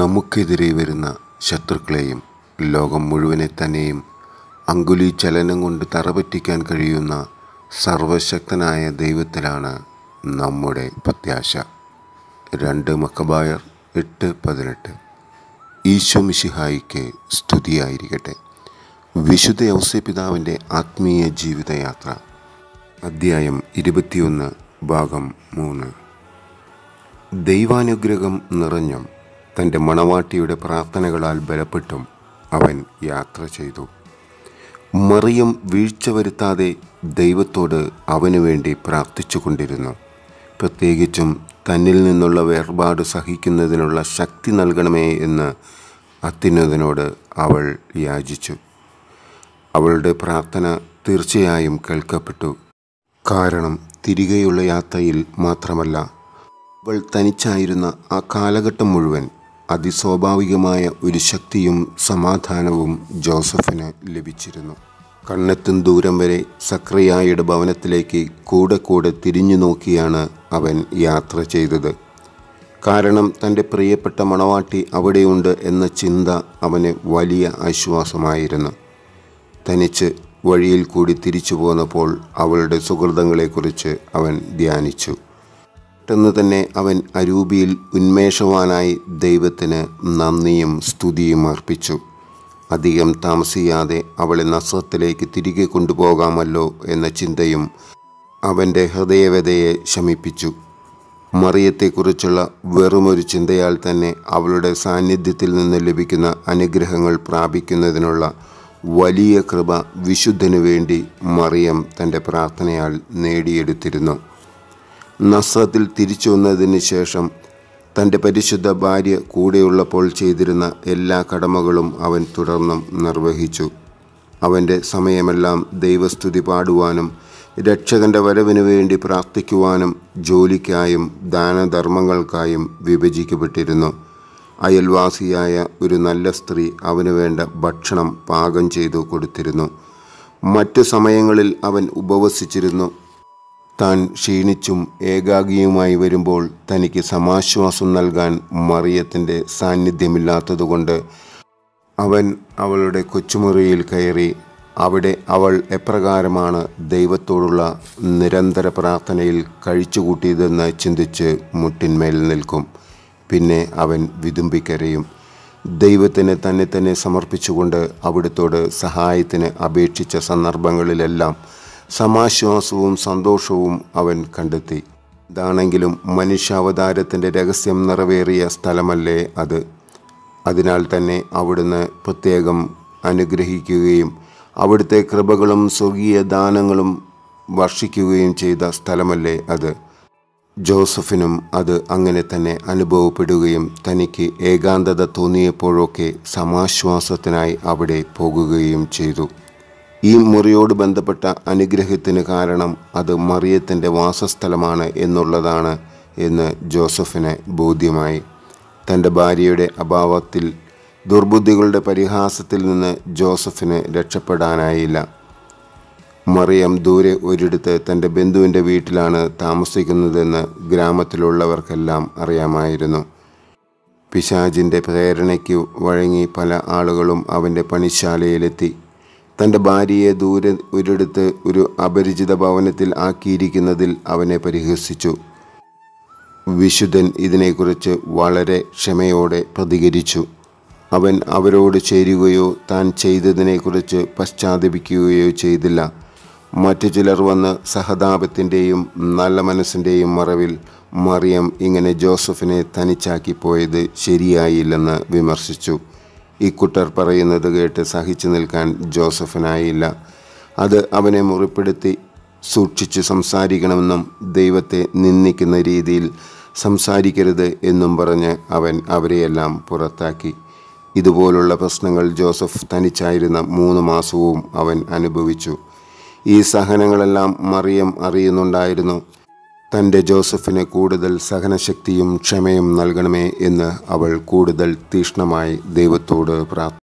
നമുക്കെതിരെ വരുന്ന ശത്രുക്കളെയും ലോകം മുഴുവനെ തന്നെയും അങ്കുലി ചലനം കൊണ്ട് തറപറ്റിക്കാൻ കഴിയുന്ന സർവശക്തനായ ദൈവത്തിലാണ് നമ്മുടെ പ്രത്യാശ രണ്ട് മക്കബായർ എട്ട് പതിനെട്ട് ഈശോ മിശിഹായിക്ക് സ്തുതിയായിരിക്കട്ടെ വിശുദ്ധ ഔസ്യപിതാവിൻ്റെ ആത്മീയ ജീവിതയാത്ര അദ്ധ്യായം ഇരുപത്തിയൊന്ന് ഭാഗം മൂന്ന് ദൈവാനുഗ്രഹം നിറഞ്ഞും തൻ്റെ മണവാട്ടിയുടെ പ്രാർത്ഥനകളാൽ ബലപ്പെട്ടും അവൻ യാത്ര ചെയ്തു മറിയം വീഴ്ച വരുത്താതെ ദൈവത്തോട് അവനു വേണ്ടി പ്രാർത്ഥിച്ചു കൊണ്ടിരുന്നു പ്രത്യേകിച്ചും തന്നിൽ നിന്നുള്ള വേർപാട് സഹിക്കുന്നതിനുള്ള ശക്തി നൽകണമേ എന്ന് അത്യുന്നതനോട് അവൾ യാചിച്ചു അവളുടെ പ്രാർത്ഥന തീർച്ചയായും കേൾക്കപ്പെട്ടു കാരണം തിരികെയുള്ള യാത്രയിൽ മാത്രമല്ല അവൾ തനിച്ചായിരുന്ന ആ കാലഘട്ടം മുഴുവൻ അതിസ്വാഭാവികമായ ഒരു ശക്തിയും സമാധാനവും ജോസഫിന് ലഭിച്ചിരുന്നു കണ്ണെത്തും ദൂരം വരെ സക്രിയായുടെ ഭവനത്തിലേക്ക് കൂടെ കൂടെ തിരിഞ്ഞു നോക്കിയാണ് അവൻ യാത്ര ചെയ്തത് കാരണം തൻ്റെ പ്രിയപ്പെട്ട മണവാട്ടി അവിടെയുണ്ട് എന്ന ചിന്ത അവന് വലിയ ആശ്വാസമായിരുന്നു തനിച്ച് വഴിയിൽ കൂടി തിരിച്ചു പോന്നപ്പോൾ അവളുടെ സുഹൃതങ്ങളെക്കുറിച്ച് അവൻ ധ്യാനിച്ചു പെട്ടെന്ന് തന്നെ അവൻ അരൂപിയിൽ ഉന്മേഷവാനായി ദൈവത്തിന് നന്ദിയും സ്തുതിയും അർപ്പിച്ചു അധികം താമസിയാതെ അവളെ നസ്രത്തിലേക്ക് തിരികെ കൊണ്ടുപോകാമല്ലോ എന്ന ചിന്തയും അവൻ്റെ ഹൃദയവ്യതയെ ശമിപ്പിച്ചു മറിയത്തെക്കുറിച്ചുള്ള വെറുമൊരു ചിന്തയാൽ തന്നെ അവളുടെ സാന്നിധ്യത്തിൽ നിന്ന് ലഭിക്കുന്ന അനുഗ്രഹങ്ങൾ പ്രാപിക്കുന്നതിനുള്ള വലിയ കൃപ വിശുദ്ധനു വേണ്ടി മറിയം തൻ്റെ പ്രാർത്ഥനയാൽ നേടിയെടുത്തിരുന്നു നസ്രത്തിൽ തിരിച്ചു വന്നതിന് ശേഷം തൻ്റെ പരിശുദ്ധ ഭാര്യ കൂടെയുള്ളപ്പോൾ ചെയ്തിരുന്ന എല്ലാ കടമകളും അവൻ തുടർന്നും നിർവഹിച്ചു അവൻ്റെ സമയമെല്ലാം ദൈവസ്തുതി പാടുവാനും രക്ഷകൻ്റെ വരവിനു വേണ്ടി പ്രാർത്ഥിക്കുവാനും ജോലിക്കായും ദാനധർമ്മങ്ങൾക്കായും വിഭജിക്കപ്പെട്ടിരുന്നു അയൽവാസിയായ ഒരു നല്ല സ്ത്രീ അവന് വേണ്ട ഭക്ഷണം പാകം ചെയ്തു കൊടുത്തിരുന്നു മറ്റു സമയങ്ങളിൽ അവൻ ഉപവസിച്ചിരുന്നു താൻ ക്ഷീണിച്ചും ഏകാഗിയുമായി വരുമ്പോൾ തനിക്ക് സമാശ്വാസം നൽകാൻ മറിയത്തിൻ്റെ സാന്നിധ്യമില്ലാത്തതുകൊണ്ട് അവൻ അവളുടെ കൊച്ചുമുറിയിൽ കയറി അവിടെ അവൾ എപ്രകാരമാണ് ദൈവത്തോടുള്ള നിരന്തര പ്രാർത്ഥനയിൽ കഴിച്ചുകൂട്ടിയതെന്ന് ചിന്തിച്ച് മുട്ടിന്മേൽ നിൽക്കും പിന്നെ അവൻ വിതുമ്പിക്കരയും ദൈവത്തിന് തന്നെ തന്നെ സമർപ്പിച്ചുകൊണ്ട് അവിടുത്തോട് സഹായത്തിന് അപേക്ഷിച്ച സന്ദർഭങ്ങളിലെല്ലാം സമാശ്വാസവും സന്തോഷവും അവൻ കണ്ടെത്തി ഇതാണെങ്കിലും മനുഷ്യാവതാരത്തിൻ്റെ രഹസ്യം നിറവേറിയ സ്ഥലമല്ലേ അത് അതിനാൽ തന്നെ അവിടുന്ന് പ്രത്യേകം അനുഗ്രഹിക്കുകയും അവിടുത്തെ കൃപകളും സ്വർഗീയ ദാനങ്ങളും വർഷിക്കുകയും ചെയ്ത സ്ഥലമല്ലേ അത് ജോസഫിനും അത് അങ്ങനെ തന്നെ അനുഭവപ്പെടുകയും തനിക്ക് ഏകാന്തത തോന്നിയപ്പോഴൊക്കെ സമാശ്വാസത്തിനായി അവിടെ പോകുകയും ചെയ്തു ഈ മുറിയോട് ബന്ധപ്പെട്ട അനുഗ്രഹത്തിന് കാരണം അത് മറിയത്തിൻ്റെ വാസസ്ഥലമാണ് എന്നുള്ളതാണ് എന്ന് ജോസഫിന് ബോധ്യമായി തൻ്റെ ഭാര്യയുടെ അഭാവത്തിൽ ദുർബുദ്ധികളുടെ പരിഹാസത്തിൽ നിന്ന് ജോസഫിന് രക്ഷപ്പെടാനായില്ല മറിയം ദൂരെ ഒരിടത്ത് തൻ്റെ ബന്ധുവിൻ്റെ വീട്ടിലാണ് താമസിക്കുന്നതെന്ന് ഗ്രാമത്തിലുള്ളവർക്കെല്ലാം അറിയാമായിരുന്നു പിശാജിൻ്റെ പ്രേരണയ്ക്ക് വഴങ്ങി പല ആളുകളും അവൻ്റെ പണിശാലയിലെത്തി തൻ്റെ ഭാര്യയെ ദൂരെ ഒരിടത്ത് ഒരു അപരിചിത ഭവനത്തിൽ ആക്കിയിരിക്കുന്നതിൽ അവനെ പരിഹസിച്ചു വിശുദ്ധൻ ഇതിനെക്കുറിച്ച് വളരെ ക്ഷമയോടെ പ്രതികരിച്ചു അവൻ അവരോട് ചേരുകയോ താൻ ചെയ്തതിനെക്കുറിച്ച് പശ്ചാത്തപിക്കുകയോ ചെയ്തില്ല മറ്റു ചിലർ വന്ന് സഹതാപത്തിൻ്റെയും നല്ല മനസ്സിൻ്റെയും മറവിൽ മറിയം ഇങ്ങനെ ജോസഫിനെ തനിച്ചാക്കി പോയത് ശരിയായില്ലെന്ന് വിമർശിച്ചു ഇക്കുട്ടർ പറയുന്നത് കേട്ട് സഹിച്ചു നിൽക്കാൻ ജോസഫിനായില്ല അത് അവനെ മുറിപ്പെടുത്തി സൂക്ഷിച്ച് സംസാരിക്കണമെന്നും ദൈവത്തെ നിന്ദിക്കുന്ന രീതിയിൽ സംസാരിക്കരുത് എന്നും പറഞ്ഞ് അവൻ അവരെയെല്ലാം പുറത്താക്കി ഇതുപോലുള്ള പ്രശ്നങ്ങൾ ജോസഫ് തനിച്ചായിരുന്ന മൂന്ന് മാസവും അവൻ അനുഭവിച്ചു ഈ സഹനങ്ങളെല്ലാം മറിയം അറിയുന്നുണ്ടായിരുന്നു തൻ്റെ ജോസഫിന് കൂടുതൽ സഹനശക്തിയും ക്ഷമയും നൽകണമേ എന്ന് അവൾ കൂടുതൽ തീക്ഷ്ണമായി ദൈവത്തോട് പ്രാർത്ഥിച്ചു